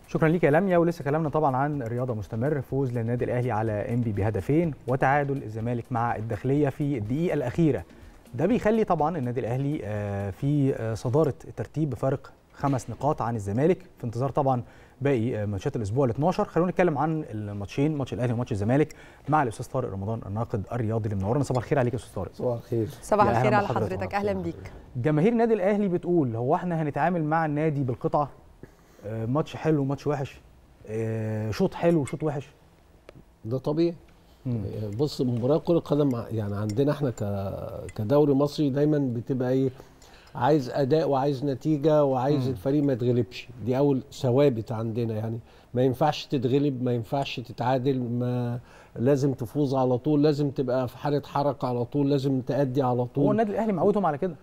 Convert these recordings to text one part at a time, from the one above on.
شكرا ليك يا لميا ولسه كلامنا طبعا عن الرياضه مستمر فوز للنادي الاهلي على انبي بهدفين وتعادل الزمالك مع الداخليه في الدقيقه الاخيره ده بيخلي طبعا النادي الاهلي آه، في آه، صداره الترتيب بفارق خمس نقاط عن الزمالك في انتظار طبعا باقي آه، ماتشات الاسبوع ال 12 خلونا نتكلم عن الماتشين ماتش الاهلي وماتش الزمالك مع الاستاذ طارق رمضان الناقد الرياضي اللي منورنا صباح الخير عليك يا استاذ طارق صباح الخير صباح يا أهلا الخير على بحضرتك. حضرتك اهلا بيك جماهير النادي الاهلي بتقول هو احنا هنتعامل مع النادي بالقطعه آه، ماتش حلو وماتش وحش آه، شوط حلو وشوط وحش ده طبيعي مم. بص مباراه كره قدم ع- يعني عندنا احنا ك كدوري مصري دايما بتبقى ايه عايز اداء وعايز نتيجه وعايز مم. الفريق ما يتغلبش دي اول ثوابت عندنا يعني ما ينفعش تتغلب ما ينفعش تتعادل ما لازم تفوز على طول لازم تبقى في حاله حركه على طول لازم تأدي على هو طول النادي الاهلي معودهم على كده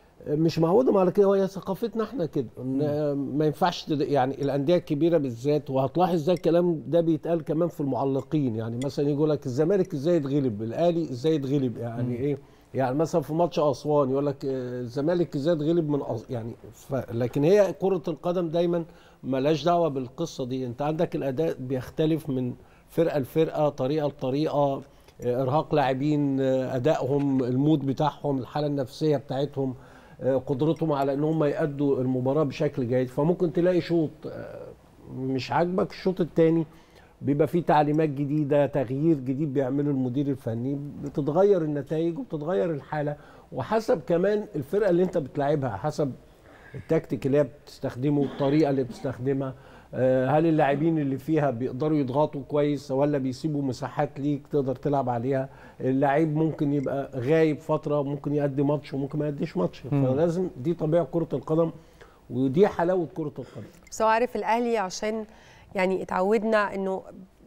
مش معودهم على كده وهي ثقافتنا احنا كده إن ما ينفعش تد... يعني الانديه الكبيره بالذات وهتلاحظ ده الكلام ده بيتقال كمان في المعلقين يعني مثلا يقول لك الزمالك ازاي يتغلب الاهلي ازاي يتغلب يعني مم. ايه يعني مثلا في ماتش اسوان يقول لك آه، الزمالك ازاي يتغلب من أص... يعني ف... لكن هي كره القدم دايما ملهاش دعوه بالقصه دي انت عندك الاداء بيختلف من فرقه لفرقه طريقه لطريقه آه، ارهاق لاعبين آه، ادائهم المود بتاعهم الحاله النفسيه بتاعتهم آه، قدرتهم على ان هم يأدوا المباراه بشكل جيد فممكن تلاقي شوط آه، مش عاجبك الشوط الثاني بيبقى فيه تعليمات جديده تغيير جديد بيعمله المدير الفني بتتغير النتائج وبتتغير الحاله وحسب كمان الفرقه اللي انت بتلعبها حسب التكتيك اللي هي بتستخدمه الطريقه اللي بتستخدمها آه، هل اللاعبين اللي فيها بيقدروا يضغطوا كويس ولا بيسيبوا مساحات ليك تقدر تلعب عليها اللعيب ممكن يبقى غايب فتره ممكن يأدي ماتش وممكن ما يأديش ماتش مم. فلازم دي طبيعه كره القدم ودي حلاوه كره القدم بس هو عارف الاهلي عشان يعني اتعودنا انه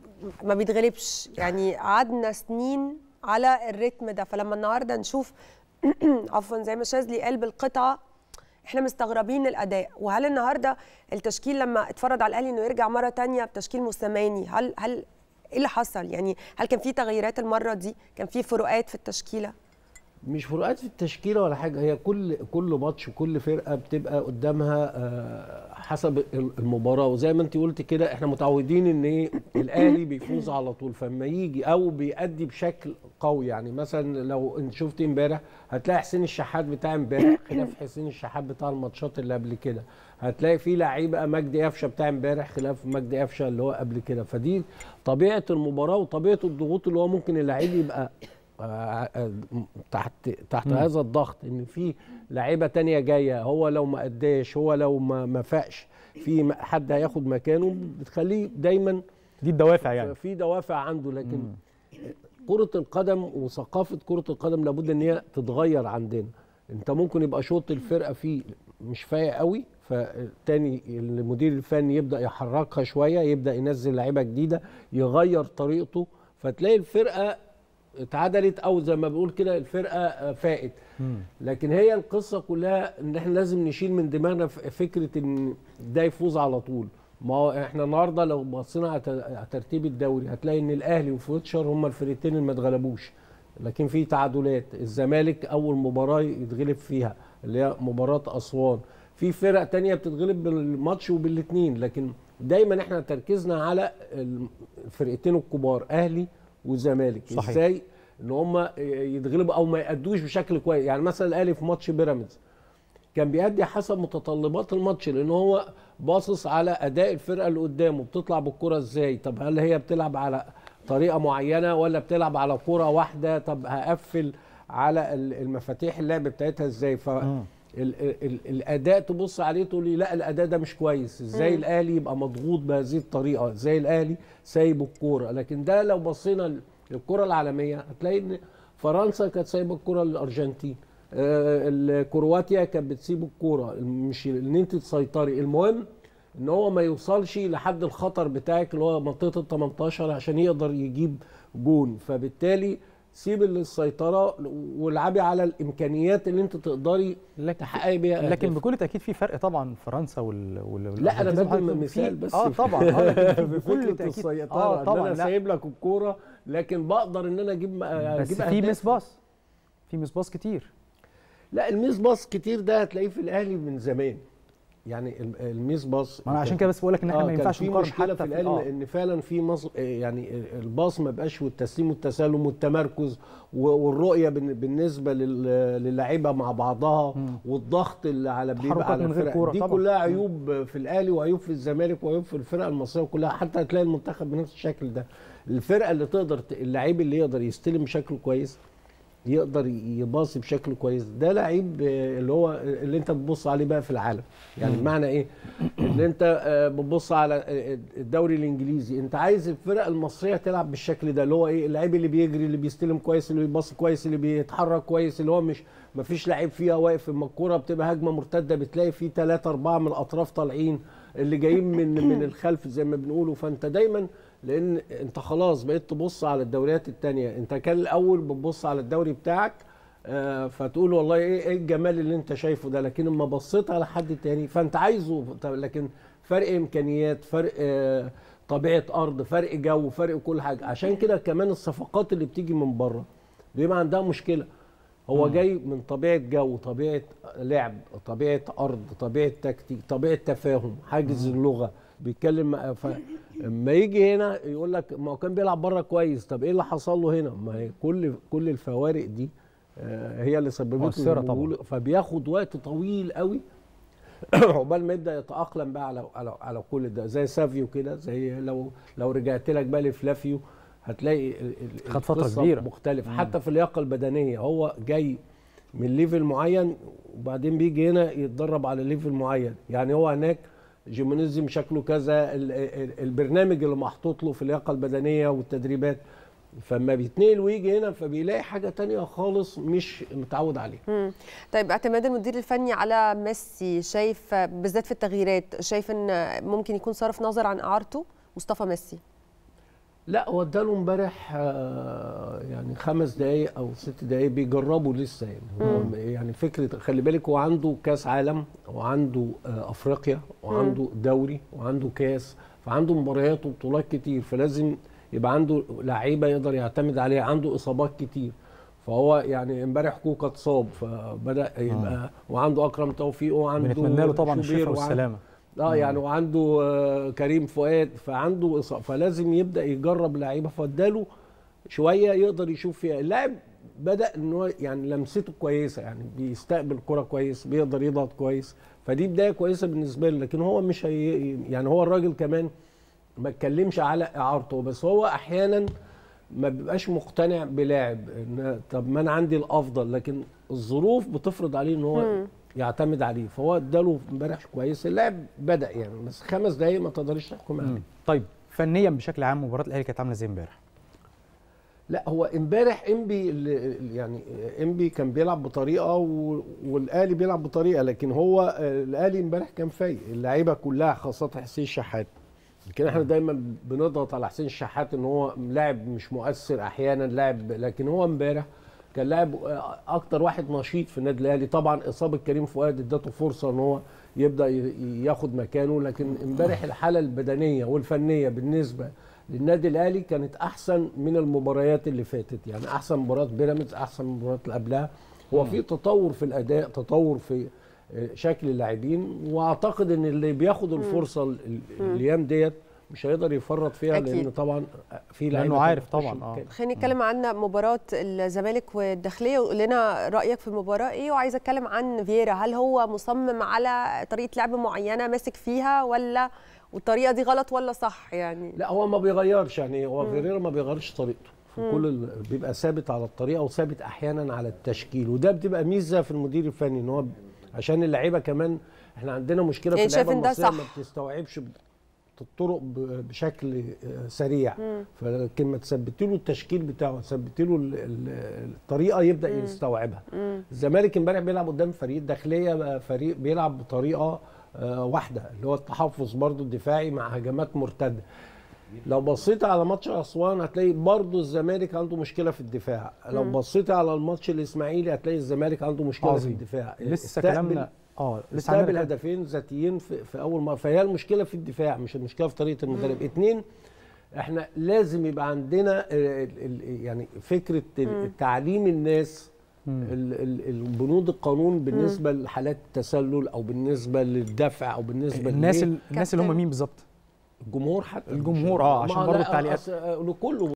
ما بيتغلبش يعني قعدنا سنين على الريتم ده فلما النهارده نشوف عفوا زي ما شاذلي قال بالقطعه احنا مستغربين الاداء وهل النهارده التشكيل لما اتفرض على الاهلي انه يرجع مره تانية بتشكيل موسيماني هل هل ايه اللي حصل يعني هل كان في تغييرات المره دي كان في فروقات في التشكيله مش فروقات في التشكيله ولا حاجه هي كل كل ماتش وكل فرقه بتبقى قدامها آه، حسب المباراه وزي ما انت قلت كده احنا متعودين ان ايه الاهلي بيفوز على طول فلما يجي او بيأدي بشكل قوي يعني مثلا لو انت شفت امبارح هتلاقي حسين الشحات بتاع امبارح خلاف حسين الشحات بتاع الماتشات اللي قبل كده هتلاقي في لعيبه مجدي قفشه بتاع امبارح خلاف مجدي قفشه اللي هو قبل كده فدي طبيعه المباراه وطبيعه الضغوط اللي هو ممكن اللعيب يبقى آه، آه، تحت تحت مم. هذا الضغط ان في لعيبه تانية جايه هو لو ما اداش هو لو ما ما فاقش في م- حد هياخد مكانه بتخليه دايما دي الدوافع يعني في دوافع عنده لكن مم. كرة القدم وثقافة كرة القدم لابد ان هي تتغير عندنا انت ممكن يبقى شوط الفرقة فيه مش فايق قوي فتاني المدير الفني يبدأ يحركها شوية يبدأ ينزل لعيبة جديدة يغير طريقته فتلاقي الفرقة اتعدلت او زي ما بقول كده الفرقة آه، فاقت مم. لكن هي القصه كلها ان احنا لازم نشيل من دماغنا ف- فكره ان ده يفوز على طول ما هو احنا النهارده لو بصينا على ت- على ترتيب الدوري هتلاقي ان الاهلي وفوتشر هم الفرقتين اللي ما اتغلبوش لكن في تعادلات الزمالك اول مباراه يتغلب فيها اللي هي مباراه اسوان في فرق تانية بتتغلب بالماتش وبالاثنين لكن دايما احنا تركيزنا على الفرقتين الكبار اهلي وزمالك صحيح. ازاي ان هم يتغلبوا او ما يأدوش بشكل كويس يعني مثلا الاهلي في ماتش بيراميدز كان بيأدي حسب متطلبات الماتش لان هو باصص على اداء الفرقه اللي قدامه بتطلع بالكره ازاي طب هل هي بتلعب على طريقه معينه ولا بتلعب على كره واحده طب هقفل على ال- المفاتيح اللعب بتاعتها ازاي ف مم. ال ال الاداء تبص عليه تقول لي لا الاداء ده مش كويس ازاي مم. الاهلي يبقى مضغوط بهذه الطريقه ازاي الاهلي سايب الكوره لكن ده لو بصينا للكره العالميه هتلاقي ان فرنسا كانت سايبه الكوره للارجنتين آه، ال- كرواتيا كانت بتسيب الكوره مش ان انت تسيطري المهم ان هو ما يوصلش لحد الخطر بتاعك اللي هو منطقه ال 18 عشان يقدر يجيب جون فبالتالي سيب السيطره والعبي على الامكانيات اللي انت تقدري لكن تحققي بيها لكن أهداف. بكل تاكيد في فرق طبعا فرنسا وال, وال... لا انا والأرجنتين بدي وحضرتك مثال في- بس اه طبعا اه لكن في بكل فكره تاكيد السيطره اه ان طبعا انا لا سايب لك الكوره لكن بقدر ان انا اجيب بس اجيب في أهداف. مس باص في مس باص كتير لا الميس باص كتير ده هتلاقيه في الاهلي من زمان يعني ال- الميس باص ما انا عشان كده بس بقول لك ان احنا ما كان ينفعش في نقارن مشكله حتى في الاهلي آه. ان فعلا في مص... يعني الباص ما بقاش والتسليم والتسلم والتمركز و- والرؤيه بالن- بالنسبه لل- للاعيبه مع بعضها والضغط اللي على بيبقى تحركات على من غير الفرق كورة دي طبعاً. كلها عيوب في الاهلي وعيوب في الزمالك وعيوب في الفرق المصريه كلها حتى هتلاقي المنتخب بنفس الشكل ده الفرقه اللي تقدر ت- اللعيب اللي يقدر يستلم بشكل كويس يقدر يباصي بشكل كويس ده لعيب آه، اللي هو اللي انت بتبص عليه بقى في العالم يعني بمعنى ايه ان انت آه، بتبص على آه، الدوري الانجليزي انت عايز الفرق المصريه تلعب بالشكل ده اللي هو ايه اللعيب اللي بيجري اللي بيستلم كويس اللي بيباصي كويس اللي بيتحرك كويس اللي هو مش ما فيش لعيب فيها واقف اما الكوره بتبقى هجمه مرتده بتلاقي فيه ثلاثة أربعة من الأطراف طالعين اللي جايين من من الخلف زي ما بنقوله فأنت دايما لأن أنت خلاص بقيت تبص على الدوريات التانية أنت كان الأول بتبص على الدوري بتاعك آه، فتقول والله ايه ايه الجمال اللي انت شايفه ده لكن اما بصيت على حد تاني فانت عايزه طب لكن فرق امكانيات فرق آه، طبيعه ارض فرق جو فرق كل حاجه عشان كده كمان الصفقات اللي بتيجي من بره بيبقى عندها مشكله هو جاي من طبيعه جو طبيعه لعب طبيعه ارض طبيعه تكتيك طبيعه تفاهم حاجز اللغه بيتكلم مع- ف... اما يجي هنا يقول لك ما هو كان بيلعب بره كويس طب ايه اللي حصل له هنا ما هي كل كل الفوارق دي آه، هي اللي سببت له مؤثرة زي ما طبعاً. بيقولوا. فبياخد وقت طويل قوي عقبال ما يبدا يتاقلم بقى على على على كل ده زي سافيو كده زي لو لو رجعت لك بقى لفلافيو هتلاقي ال- ال- خد فترة القصة كبيرة. مختلف حتى في اللياقه البدنيه هو جاي من ليفل معين وبعدين بيجي هنا يتدرب على ليفل معين يعني هو هناك جيمونيزم شكله كذا ال- ال- البرنامج اللي محطوط له في اللياقه البدنيه والتدريبات فما بيتنقل ويجي هنا فبيلاقي حاجه تانية خالص مش متعود عليها مم. طيب اعتماد المدير الفني على ميسي شايف بالذات في التغييرات شايف ان ممكن يكون صرف نظر عن اعارته مصطفى ميسي لا هو اداله امبارح آه، يعني خمس دقايق او ست دقايق بيجربوا لسه يعني هو يعني فكره خلي بالك هو عنده كاس عالم وعنده آه، افريقيا وعنده دوري وعنده كاس فعنده مباريات وبطولات كتير فلازم يبقى عنده لعيبه يقدر يعتمد عليها عنده اصابات كتير فهو يعني امبارح كوكا اتصاب فبدا يبقى وعنده اكرم توفيق وعنده بنتمنى له طبعا شوبير الشفاء وعنده- والسلامه اه يعني وعنده آه، كريم فؤاد فعنده إصابة فلازم يبدا يجرب لعيبه فاداله شويه يقدر يشوف فيها اللاعب بدا ان هو يعني لمسته كويسه يعني بيستقبل كرة كويس بيقدر يضغط كويس فدي بدايه كويسه بالنسبه له لكن هو مش هي يعني هو الراجل كمان ما اتكلمش على اعارته بس هو احيانا ما بيبقاش مقتنع بلاعب ان طب ما انا عندي الافضل لكن الظروف بتفرض عليه ان هو يعتمد عليه فهو اداله امبارح كويس اللاعب بدا يعني بس خمس دقايق ما تقدرش تحكم عليه طيب فنيا بشكل عام مباراه الاهلي كانت عامله ازاي امبارح لا هو امبارح انبي ال- يعني انبي كان بيلعب بطريقه و- والاهلي بيلعب بطريقه لكن هو آه، الاهلي امبارح كان فايق اللعيبه كلها خاصه حسين الشحات يمكن احنا دايما بنضغط على حسين الشحات ان هو لاعب مش مؤثر احيانا لاعب لكن هو امبارح كان لاعب آه، اكتر واحد نشيط في النادي الاهلي طبعا اصابه كريم فؤاد ادته فرصه ان هو يبدا ي- ياخد مكانه لكن امبارح الحاله البدنيه والفنيه بالنسبه للنادي الاهلي كانت احسن من المباريات اللي فاتت يعني احسن مباراه بيراميدز احسن من المباريات اللي قبلها هو في تطور في الاداء تطور في آه، شكل اللاعبين واعتقد ان اللي بياخد الفرصه ال- ال- الايام ديت مش هيقدر يفرط فيها أكيد. لان طبعا في لعيبه لأنه عارف تانية طبعاً، تخش آه. مكان. خلينا نتكلم عن مباراة الزمالك والداخلية وقول لنا رأيك في المباراة ايه وعايزة اتكلم عن فييرا هل هو مصمم على طريقة لعب معينة ماسك فيها ولا والطريقة دي غلط ولا صح يعني لا هو ما بيغيرش يعني هو فيريرا ما بيغيرش طريقته في كل ال... بيبقى ثابت على الطريقه وثابت احيانا على التشكيل وده بتبقى ميزه في المدير الفني ان هو ب- عشان اللعيبه كمان احنا عندنا مشكله في يعني شايف اللعيبه إن ده المصريه ما صح. بتستوعبش ب- الطرق ب- بشكل آه، سريع فلكن ما تثبتي له التشكيل بتاعه تثبتي له ال- ال- الطريقه يبدا يستوعبها الزمالك امبارح بيلعب قدام فريق داخليه بقى فريق بيلعب بطريقه آه، واحده اللي هو التحفظ برضو الدفاعي مع هجمات مرتده لو بصيت على ماتش اسوان هتلاقي برضو الزمالك عنده مشكله في الدفاع لو بصيت على الماتش الاسماعيلي هتلاقي الزمالك عنده مشكله عظيم. في الدفاع لسه استقبل- كلامنا اه لسه استقبل عندنا كلام- هدفين ذاتيين في, في اول مره فهي المشكله في الدفاع مش المشكله في طريقه المدرب اتنين احنا لازم يبقى عندنا آه، ال- ال- يعني فكره ال- تعليم الناس ال- ال- البنود القانون بالنسبه لحالات التسلل او بالنسبه للدفع او بالنسبه الناس للإيه؟ ال- الناس اللي هم كابتن. مين بالظبط الجمهور حتى الجمهور، آه، عشان ما برضو لا، التعليقات. أصل، آه، لكله